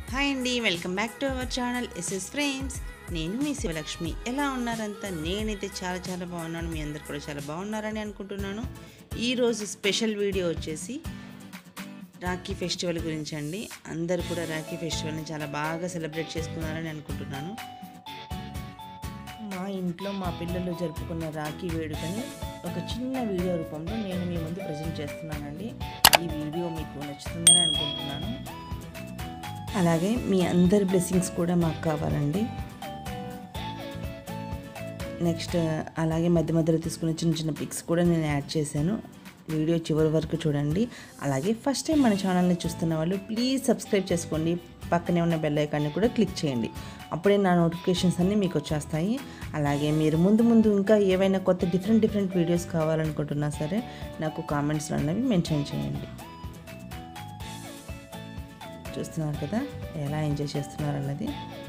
hi అండి welcome back to our channel SS frames నేను మీ శివలక్ష్మి ఎలా ఉన్నారంతా నేనైతే చాలా చాలా బాగున్నాను మీ అందరు కూడా చాలా బాగున్నారని అనుకుంటున్నాను ఈరోజు స్పెషల్ వీడియో వచ్చేసి రాఖీ ఫెస్టివల్ గురించి అండి అందరు కూడా రాఖీ ఫెస్టివల్ని చాలా బాగా సెలబ్రేట్ చేసుకున్నారని అనుకుంటున్నాను మా ఇంట్లో మా పిల్లలు జరుపుకున్న రాఖీ వేడుకని ఒక చిన్న వీడియో రూపంలో నేను మీ ముందు ప్రజెంట్ చేస్తున్నానండి ఈ వీడియో మీకు నచ్చుతుందని అనుకుంటున్నాను అలాగే మీ అందరి బ్లెస్సింగ్స్ కూడా మాకు కావాలండి నెక్స్ట్ అలాగే మధ్య మధ్యలో తీసుకున్న చిన్న చిన్న పిక్స్ కూడా నేను యాడ్ చేశాను వీడియో చివరి వరకు చూడండి అలాగే ఫస్ట్ టైం మన ఛానల్ని చూస్తున్న వాళ్ళు ప్లీజ్ సబ్స్క్రైబ్ చేసుకోండి పక్కనే ఉన్న బెల్ ఐకాన్ని కూడా క్లిక్ చేయండి అప్పుడే నా నోటిఫికేషన్స్ అన్నీ మీకు వచ్చేస్తాయి అలాగే మీరు ముందు ముందు ఇంకా ఏవైనా కొత్త డిఫరెంట్ డిఫరెంట్ వీడియోస్ కావాలనుకుంటున్నా సరే నాకు కామెంట్స్లో అన్నవి మెన్షన్ చేయండి చూస్తున్నారు కదా ఎలా ఎంజాయ్ చేస్తున్నారు అన్నది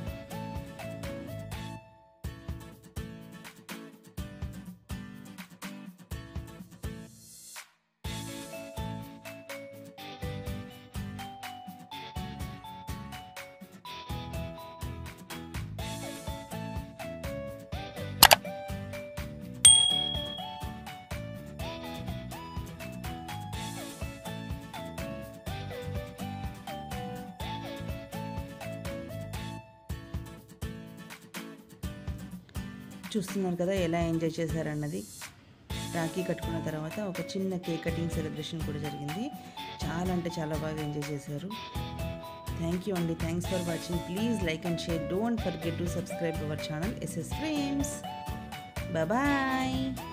చూస్తున్నారు కదా ఎలా ఎంజాయ్ చేశారన్నది రాఖీ కట్టుకున్న తర్వాత ఒక చిన్న కేక్ కటింగ్ సెలబ్రేషన్ కూడా జరిగింది చాలా అంటే చాలా బాగా ఎంజాయ్ చేశారు థ్యాంక్ యూ అండి thanks for watching please like and share don't forget to subscribe our channel SS frames bye